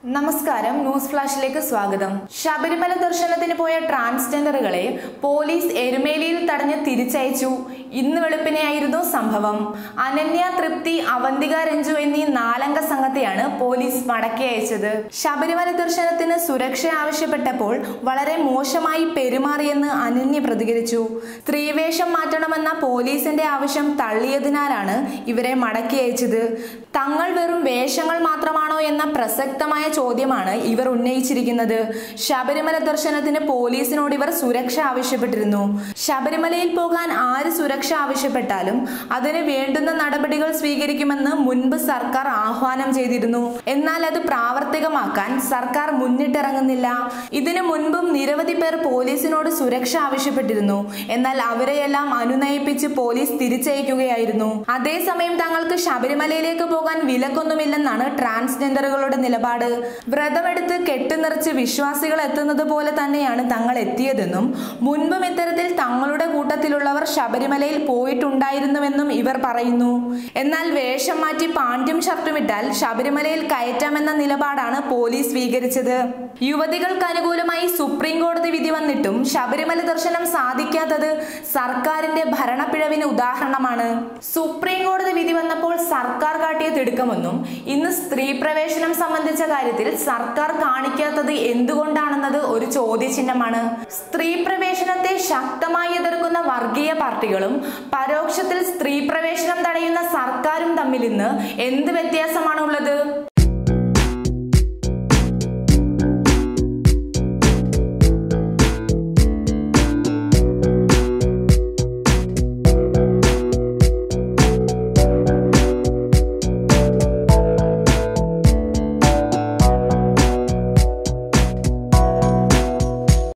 നമസ്കാരം ന്യൂസ് ഫ്ലാഷിലേക്ക് സ്വാഗതം ശബരിമല ദർശനത്തിന് പോയ ട്രാൻസ്ജെൻഡറുകളെ പോലീസ് എരുമേലിയിൽ തടഞ്ഞ് തിരിച്ചയച്ചു ഇന്ന് വെളുപ്പിനെയായിരുന്നു സംഭവം അനന്യ തൃപ്തി അവന്തിക രഞ്ജു എന്നീ നാലംഗ സംഘത്തെയാണ് പോലീസ് മടക്കി അയച്ചത് ശബരിമല ദർശനത്തിന് സുരക്ഷ ആവശ്യപ്പെട്ടപ്പോൾ വളരെ മോശമായി പെരുമാറിയെന്ന് അനന്യ പ്രതികരിച്ചു സ്ത്രീവേഷം മാറ്റണമെന്ന പോലീസിന്റെ ആവശ്യം തള്ളിയതിനാലാണ് ഇവരെ മടക്കി അയച്ചത് തങ്ങൾ വെറും വേഷങ്ങൾ മാത്രമാണോ എന്ന പ്രസക്തമായ ചോദ്യമാണ് ഇവർ ഉന്നയിച്ചിരിക്കുന്നത് ശബരിമല ദർശനത്തിന് പോലീസിനോട് ഇവർ സുരക്ഷ ആവശ്യപ്പെട്ടിരുന്നു ശബരിമലയിൽ പോകാൻ ആര് സുരക്ഷ ആവശ്യപ്പെട്ടാലും അതിന് വേണ്ടുന്ന നടപടികൾ സ്വീകരിക്കുമെന്ന് മുൻപ് സർക്കാർ ആഹ്വാനം ചെയ്തിരുന്നു എന്നാൽ അത് പ്രാവർത്തികമാക്കാൻ സർക്കാർ മുന്നിട്ടിറങ്ങുന്നില്ല ഇതിനു മുൻപും നിരവധി പേർ പോലീസിനോട് സുരക്ഷ ആവശ്യപ്പെട്ടിരുന്നു എന്നാൽ അവരെയെല്ലാം അനുനയിപ്പിച്ച് പോലീസ് തിരിച്ചയക്കുകയായിരുന്നു അതേസമയം തങ്ങൾക്ക് ശബരിമലയിലേക്ക് പോകാൻ വിലക്കൊന്നുമില്ലെന്നാണ് ട്രാൻസ്ജെൻഡറുകളുടെ നിലപാട് വ്രതമെടുത്ത് കെട്ടുനിറച്ച് വിശ്വാസികൾ എത്തുന്നത് പോലെ തന്നെയാണ് തങ്ങൾ എത്തിയതെന്നും മുൻപും ഇത്തരത്തിൽ തങ്ങളുടെ കൂട്ടത്തിലുള്ളവർ ശബരിമലയിൽ പോയിട്ടുണ്ടായിരുന്നുവെന്നും ഇവർ പറയുന്നു എന്നാൽ വേഷം മാറ്റി പാണ്ഡ്യം ഷർട്ടുമിട്ടാൽ ശബരിമലയിൽ കയറ്റാമെന്ന നിലപാടാണ് പോലീസ് സ്വീകരിച്ചത് യുവതികൾക്ക് അനുകൂലമായി സുപ്രീം കോടതി വിധി വന്നിട്ടും ശബരിമല ദർശനം സാധിക്കാത്തത് സർക്കാരിന്റെ ഭരണപ്പിഴവിന് ഉദാഹരണമാണ് സുപ്രീം കോടതി വിധി വന്നപ്പോൾ സർക്കാർ കാട്ടിയ തിടുക്കമൊന്നും ഇന്ന് സ്ത്രീ പ്രവേശനം സംബന്ധിച്ച കാര്യത്തിൽ സർക്കാർ കാണിക്കാത്തത് എന്തുകൊണ്ടാണെന്നത് ഒരു ചോദ്യചിഹ്നമാണ് സ്ത്രീ പ്രവേശനത്തെ ശക്തമായി എതിർക്കുന്ന വർഗീയ പാർട്ടികളും പരോക്ഷത്തിൽ സ്ത്രീ പ്രവേശനം തടയുന്ന സർക്കാരും തമ്മിൽ ഇന്ന് എന്ത് വ്യത്യാസമാണ് ഉള്ളത്